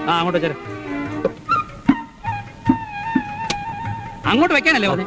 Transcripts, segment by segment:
ആ അങ്ങോട്ട് വെച്ചേരെ അങ്ങോട്ട് വെക്കാനല്ലേ പറഞ്ഞേ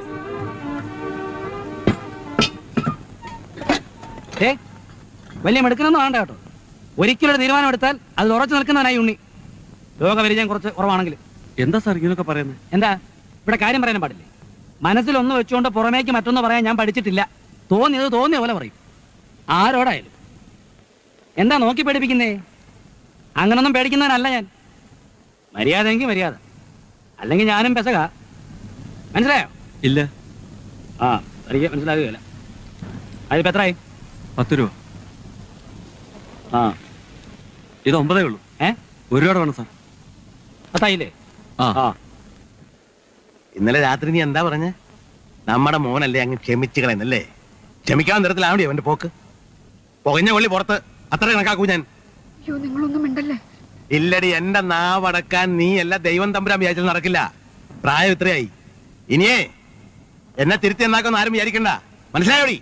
ഏ വലിയ മെടുക്കണമെന്ന് വേണ്ട കേട്ടോ ഒരിക്കലും ഒരു തീരുമാനം എടുത്താൽ അതിൽ ഉറച്ചു നിൽക്കുന്നവനായി ഉണ്ണി രോഗപരിചയം കുറച്ച് കുറവാണെങ്കിൽ എന്താ സാർ ഇങ്ങനെയൊക്കെ പറയുന്നത് എന്താ ഇവിടെ കാര്യം പറയാൻ പാടില്ലേ മനസ്സിലൊന്ന് വെച്ചുകൊണ്ട് പുറമേക്ക് മറ്റൊന്ന് പറയാൻ ഞാൻ പഠിച്ചിട്ടില്ല തോന്നിയത് തോന്നിയ പോലെ പറയും ആരോടായാലും എന്താ നോക്കി പേടിപ്പിക്കുന്നേ അങ്ങനൊന്നും പേടിക്കുന്നവനല്ല ഞാൻ മര്യാദയെങ്കിൽ മര്യാദ അല്ലെങ്കിൽ ഞാനും പെസക മനസ്സിലായോ ഇല്ല ആ എനിക്ക് മനസ്സിലാകുകയില്ല അതിപ്പോ എത്രയായി പത്ത് രൂപ ആ ഇത് ഒമ്പതേ ഉള്ളൂ ഏ ഒരു രൂപ വേണം സാർ പത്തായില്ലേ ആ ആ ഇന്നലെ രാത്രി നീ എന്താ പറഞ്ഞ നമ്മുടെ മോനല്ലേ അങ്ങ് ക്ഷമിച്ചു കളയുന്നല്ലേ ക്ഷമിക്കാൻ നിരത്തിലാവണേ അവന്റെ പോക്ക് പുകഞ്ഞ കൊള്ളി പുറത്ത് അത്ര കണക്കാക്കൂ ഞാൻ അയ്യോ നിങ്ങളൊന്നും മിണ്ടല്ലേ ഇല്ലടി എന്റെ നാവടക്കാൻ നീ എല്ലാ ദൈവം തമ്പുരാൻ വിചാരിച്ചാൽ നടക്കില്ല പ്രായം ഇത്രയായി ഇനിയേ എന്നെ തിരുത്തി എന്നാക്കൊന്നും ആരും വിചാരിക്കണ്ട മനസ്സിലായോടി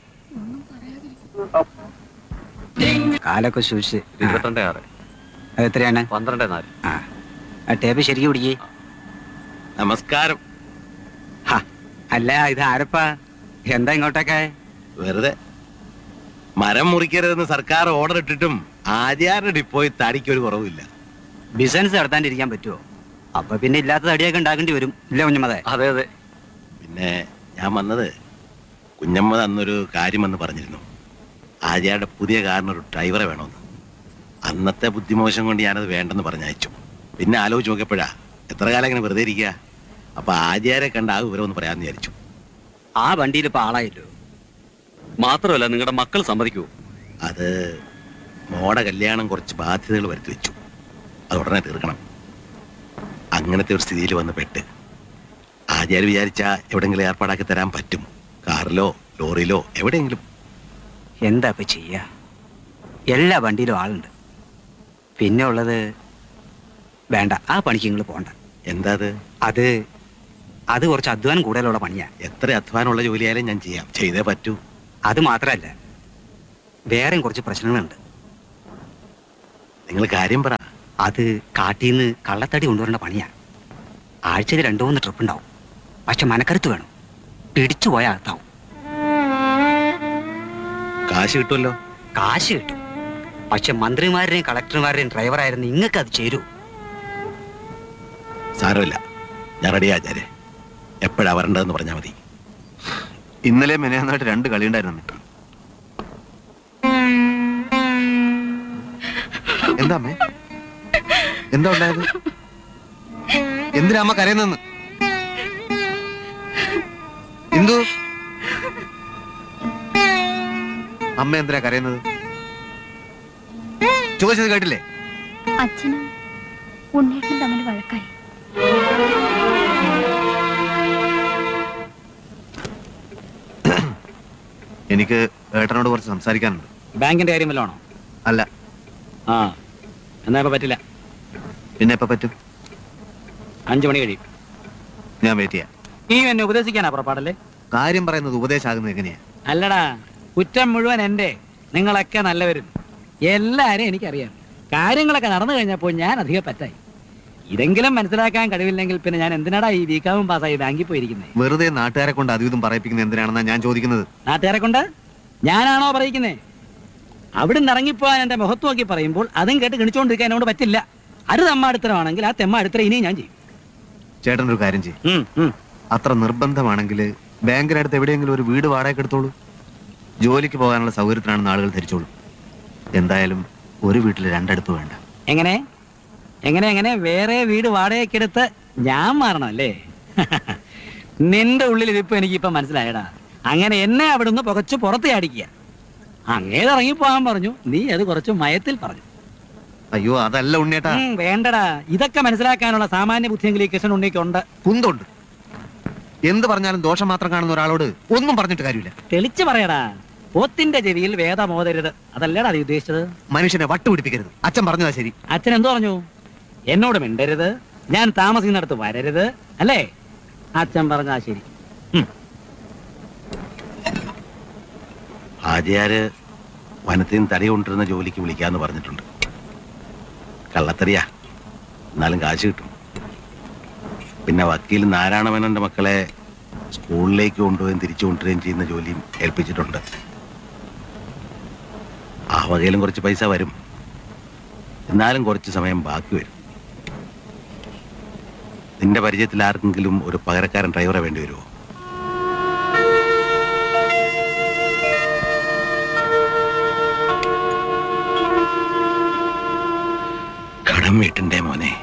കാലൊക്കെ സൂക്ഷിച്ച് ഇരുപത്തിരണ്ട് ആറ് അത് എത്രയാണ് പന്ത്രണ്ട് നാല് ആ ആ ടേപ്പ് ശരിക്കും പിടിക്കേ നമസ്കാരം അല്ല ഇത് ആരപ്പാ എന്താ ഇങ്ങോട്ടൊക്കെ വെറുതെ മരം മുറിക്കരുതെന്ന് സർക്കാർ ഓർഡർ ഇട്ടിട്ടും ആചാരുടെ ഡിപ്പോയിൽ തടിക്ക് ഒരു കുറവില്ല ബിസിനസ് നടത്താണ്ടിരിക്കാൻ പറ്റുമോ അപ്പൊ പിന്നെ ഇല്ലാത്ത തടിയൊക്കെ ഉണ്ടാക്കേണ്ടി വരും ഇല്ല കുഞ്ഞമ്മതെ അതെ അതെ പിന്നെ ഞാൻ വന്നത് കുഞ്ഞമ്മ അന്നൊരു കാര്യമെന്ന് പറഞ്ഞിരുന്നു ആര്യാരുടെ പുതിയ കാറിന് ഒരു ഡ്രൈവറെ വേണമെന്ന് അന്നത്തെ ബുദ്ധിമോശം കൊണ്ട് ഞാനത് വേണ്ടെന്ന് പറഞ്ഞയച്ചു പിന്നെ ആലോചിച്ച് നോക്കിയപ്പോഴാ എത്ര കാലം ഇങ്ങനെ വെറുതെ ഇരിക്കുക അപ്പൊ ആര്യാരെ കണ്ട ആ വിവരം ഒന്ന് പറയാമെന്ന് വിചാരിച്ചു ആ വണ്ടിയിൽ ഇപ്പൊ ആളായല്ലോ മാത്രമല്ല നിങ്ങളുടെ മക്കൾ സമ്മതിക്കുമോ അത് മോടെ കല്യാണം കുറച്ച് ബാധ്യതകൾ വരുത്തി വെച്ചു അത് ഉടനെ തീർക്കണം അങ്ങനത്തെ ഒരു സ്ഥിതിയിൽ വന്ന് പെട്ട് ആചാര്യ വിചാരിച്ചാ എവിടെയെങ്കിലും ഏർപ്പാടാക്കി തരാൻ പറ്റും കാറിലോ ലോറിയിലോ എവിടെയെങ്കിലും എന്താ ഇപ്പൊ ചെയ്യ എല്ലാ വണ്ടിയിലും ആളുണ്ട് പിന്നെ ഉള്ളത് വേണ്ട ആ പണിക്ക് നിങ്ങൾ പോണ്ട എന്താ അത് അത് അത് കുറച്ച് അധ്വാനം കൂടുതലുള്ള പണിയാ എത്ര അധ്വാനമുള്ള ജോലിയായാലും ഞാൻ ചെയ്യാം ചെയ്തേ പറ്റൂ അത് മാത്രല്ല വേറെയും കുറച്ച് പ്രശ്നങ്ങളുണ്ട് നിങ്ങൾ കാര്യം പറ അത് കാട്ടീന്ന് കള്ളത്തടി കൊണ്ടുവരേണ്ട പണിയാ ആഴ്ചയിൽ രണ്ടു മൂന്ന് ട്രിപ്പ് ഉണ്ടാവും പക്ഷെ മനക്കരുത്ത് വേണം പിടിച്ചു പോയാൽ അകത്താവും കാശ് കിട്ടുമല്ലോ കാശ് കിട്ടും പക്ഷെ മന്ത്രിമാരുടെയും കളക്ടർമാരുടെയും ഡ്രൈവറായിരുന്നു നിങ്ങൾക്ക് അത് ചേരൂ സാരമില്ല ഞാൻ റെഡി ആചാര്യ എപ്പോഴാ വരേണ്ടതെന്ന് പറഞ്ഞാൽ മതി ഇന്നലെ മെനയാന്നായിട്ട് രണ്ട് കളി ഉണ്ടായിരുന്നു അമ്മേ. എന്താ അമ്മേ എന്താ ഉണ്ടായത് എന്തിനാ അമ്മ കരയുന്നെന്ന് എന്തു അമ്മ എന്തിനാ കരയുന്നത് ചോദിച്ചത് കേട്ടില്ലേ അച്ഛനും ഉണ്ണേട്ടനും തമ്മിൽ വഴക്കായി എനിക്ക് ഏട്ടനോട് കുറച്ച് സംസാരിക്കാനുണ്ട് ബാങ്കിന്റെ കാര്യം വല്ലതാണോ അല്ല ആ എന്നാ ഇപ്പൊ പറ്റില്ല പിന്നെ എപ്പോ പറ്റും അഞ്ചു മണി കഴിയും ഞാൻ വെയിറ്റ് ചെയ്യാം നീ എന്നെ ഉപദേശിക്കാനാ പുറപ്പാടല്ലേ കാര്യം പറയുന്നത് ഉപദേശമാകുന്നത് എങ്ങനെയാ അല്ലടാ കുറ്റം മുഴുവൻ എൻ്റെ നിങ്ങളൊക്കെ നല്ലവരും എല്ലാരും എനിക്കറിയാം കാര്യങ്ങളൊക്കെ നടന്നു കഴിഞ്ഞപ്പോൾ ഞാൻ അധികം പറ്റായി ഇതെങ്കിലും മനസ്സിലാക്കാൻ കഴിവില്ലെങ്കിൽ പിന്നെ ഞാൻ എന്തിനാടാ ഈ ബികാമും പാസ്സായി ബാങ്കിൽ പോയിരിക്കുന്നത് വെറുതെ നാട്ടുകാരെ കൊണ്ട് അതും ഇതും പറയിപ്പിക്കുന്നത് എന്തിനാണെന്നാ ഞാൻ ചോദിക്കുന്നത് നാട്ടുകാരെ കൊണ്ട് ഞാനാണോ പറയിക്കുന്നേ അവിടുന്ന് ഇറങ്ങിപ്പോവാൻ എന്റെ മുഖത്ത് നോക്കി പറയുമ്പോൾ അതും കേട്ട് ഗണിച്ചുകൊണ്ടിരിക്കാൻ എന്നോട് പറ്റില്ല അത് തെമ്മാടുത്തരമാണെങ്കിൽ ആ തെമ്മാടുത്തരം ഇനിയും ഞാൻ ചെയ്യും ചേട്ടൻ ഒരു കാര്യം ചെയ്യും ഉം, ഉം. അത്ര നിർബന്ധമാണെങ്കിൽ ബാങ്കിനടുത്ത് എവിടെയെങ്കിലും ഒരു വീട് വാടകയ്ക്ക് എടുത്തോളൂ ജോലിക്ക് പോകാനുള്ള സൗകര്യത്തിനാണെന്ന് ആളുകൾ ധരിച്ചോളൂ എന്തായാലും ഒരു വീട്ടിൽ രണ്ടടുപ്പ് വേണ്ട എങ്ങനെ എങ്ങനെ എങ്ങനെ വേറെ വീട് വാടകയ്ക്കെടുത്ത് ഞാൻ മാറണം അല്ലേ നിന്റെ ഉള്ളിൽ ഇതിപ്പോ എനിക്കിപ്പോ മനസ്സിലായടാ അങ്ങനെ എന്നെ അവിടുന്ന് പുകച്ച് പുറത്ത് ചാടിക്കുക അങ്ങേത് ഇറങ്ങിപ്പോകാൻ പറഞ്ഞു നീ അത് കുറച്ച് മയത്തിൽ പറഞ്ഞു അയ്യോ അതല്ല ഉണ്ണിയേട്ടാ ഉം, വേണ്ടടാ ഇതൊക്കെ മനസ്സിലാക്കാനുള്ള സാമാന്യ ബുദ്ധിയെങ്കിലും ഈ കൃഷ്ണൻ ഉണ്ണിക്കുണ്ട് കുന്തുണ്ട് എന്ത് പറഞ്ഞാലും ദോഷം മാത്രം കാണുന്ന ഒരാളോട് ഒന്നും പറഞ്ഞിട്ട് കാര്യമില്ല തെളിച്ചു പറയടാ പോത്തിന്റെ ചെവിയിൽ വേദമോതരുത് അതല്ലടാ നീ ഉദ്ദേശിച്ചത് മനുഷ്യനെ വട്ടുപിടിപ്പിക്കരുത് അച്ഛൻ പറഞ്ഞതാ ശരി അച്ഛൻ എന്തോ പറഞ്ഞു എന്നോട് മിണ്ടരുത് ഞാൻ താമസിക്കുന്നിടത്ത് വരരുത് അല്ലേ അച്ഛൻ പറഞ്ഞാ ശരി ഉം. ആചാര് വനത്തിൽ നിന്ന് തടി കൊണ്ടിരുന്ന ജോലിക്ക് വിളിക്കാന്ന് പറഞ്ഞിട്ടുണ്ട് കള്ളത്തറിയാ എന്നാലും കാശ് കിട്ടും പിന്നെ വക്കീൽ നാരായണമേനോന്റെ മക്കളെ സ്കൂളിലേക്ക് കൊണ്ടുപോയും തിരിച്ചു കൊണ്ടുവരികയും ചെയ്യുന്ന ജോലിയും ഏൽപ്പിച്ചിട്ടുണ്ട് ആ വകയിലും കുറച്ച് പൈസ വരും എന്നാലും കുറച്ച് സമയം ബാക്കി വരും നിന്റെ പരിചയത്തിൽ ആർക്കെങ്കിലും ഒരു പകരക്കാരൻ ഡ്രൈവറെ വേണ്ടി വരുമോ കടം വീട്ടിന്റെ മോനെ